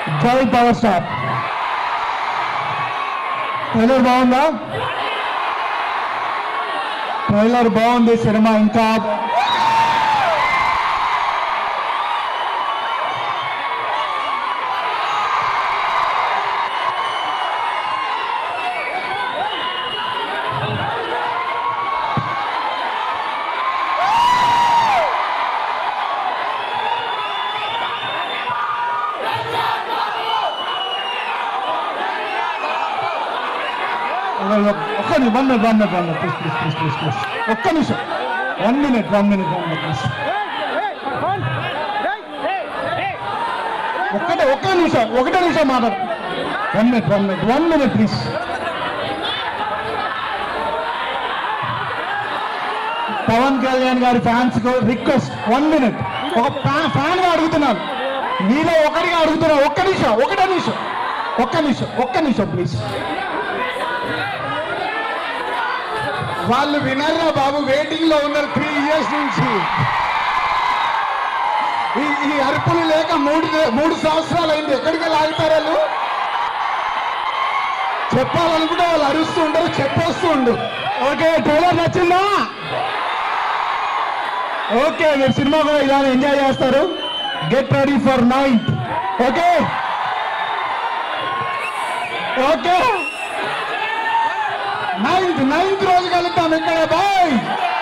జై power star trailer బాగుందా trailer బాగుంది సినిమా ఇంకా ఒక్క నిమిషం one minute one minute one minute please please please please please ఒక్క నిమిషం one minute one minute one minute please ఒక్కటే ఒక్క నిమిషం ఒకటే నిమిషం మాట్లాడు one minute one minute one minute please Pawan Kalyan గారి ఫ్యాన్స్ రిక్వెస్ట్ వన్ మినిట్ ఒక ఫ్యాన్ గా అడుగుతున్నాను మీలో ఒకటిగా అడుగుతున్నా ఒక్క నిమిషం ఒకటే నిమిషం ఒక్క నిమిషం ఒక్క నిమిషం ప్లీజ్ వాళ్ళు వినర్రా బాబు వెయిటింగ్ లో ఉన్నారు త్రీ ఇయర్స్ నుంచి ఈ ఈ అరుపులు లేక మూడు మూడు సంవత్సరాలు అయింది ఎక్కడికి లాగుతారు వాళ్ళు చెప్పాలనుకుంటే వాళ్ళు అరుస్తూ ఉండరు చెప్పొస్తూ ఉండు ఓకే ట్రైలర్ నచ్చిందా ఓకే మీరు సినిమా కూడా ఇలానే ఎంజాయ్ చేస్తారు get ready for ninth okay okay ninth ninth రోజు కలుద్దాం ఇక్కడ బాయ్